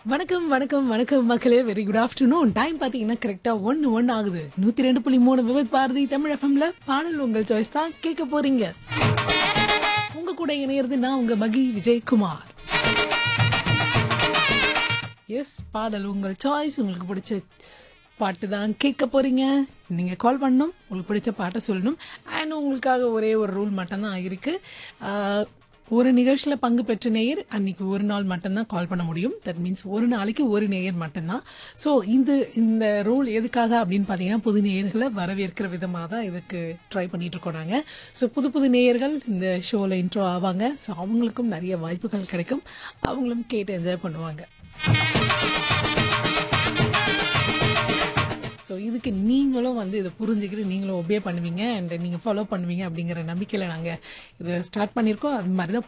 வணக்கம் வணக்கம் வணக்கம் மக்களே வெரி குட் ஆஃப்டர்நூன் டைம் பார்த்தீங்கன்னா கரெக்டாக ஒன்று ஒன்று ஆகுது நூற்றி ரெண்டு புள்ளி மூணு விவத் பாரதி தமிழ் எஃப்எம்ல பாடல் உங்கள் சாய்ஸ் தான் கேட்க போறீங்க உங்க கூட இணையிறது நான் உங்க மகி விஜயகுமார் எஸ் பாடல் உங்கள் சாய்ஸ் உங்களுக்கு பிடிச்ச பாட்டு தான் கேட்க போறீங்க நீங்க கால் பண்ணணும் உங்களுக்கு பிடிச்ச பாட்டை சொல்லணும் அண்ட் உங்களுக்காக ஒரே ஒரு ரூல் மட்டும்தான் இருக்கு ஆஹ், ஒரு நிகழ்ச்சியில் பங்கு பெற்ற நேயர் அன்னைக்கு ஒரு நாள் மட்டும்தான் கால் பண்ண முடியும் தட் மீன்ஸ் ஒரு நாளைக்கு ஒரு நேயர் மட்டும்தான் ஸோ இந்த இந்த ரூல் எதுக்காக அப்படின்னு பார்த்தீங்கன்னா புது நேயர்களை வரவேற்கிற விதமாக தான் இதுக்கு ட்ரை பண்ணிட்டு இருக்கோம் நாங்கள் ஸோ புது புது நேயர்கள் இந்த ஷோவில் இன்ட்ரோ ஆவாங்க ஸோ அவங்களுக்கும் நிறைய வாய்ப்புகள் கிடைக்கும் அவங்களும் கேட்டு என்ஜாய் பண்ணுவாங்க ஸோ இதுக்கு நீங்களும் வந்து இதை புரிஞ்சுக்கிட்டு நீங்களும் ஒபே பண்ணுவீங்க அண்ட் நீங்கள் ஃபாலோ பண்ணுவீங்க அப்படிங்கிற நம்பிக்கையில் நாங்கள் இதை ஸ்டார்ட் பண்ணியிருக்கோம் அது மாதிரி தான்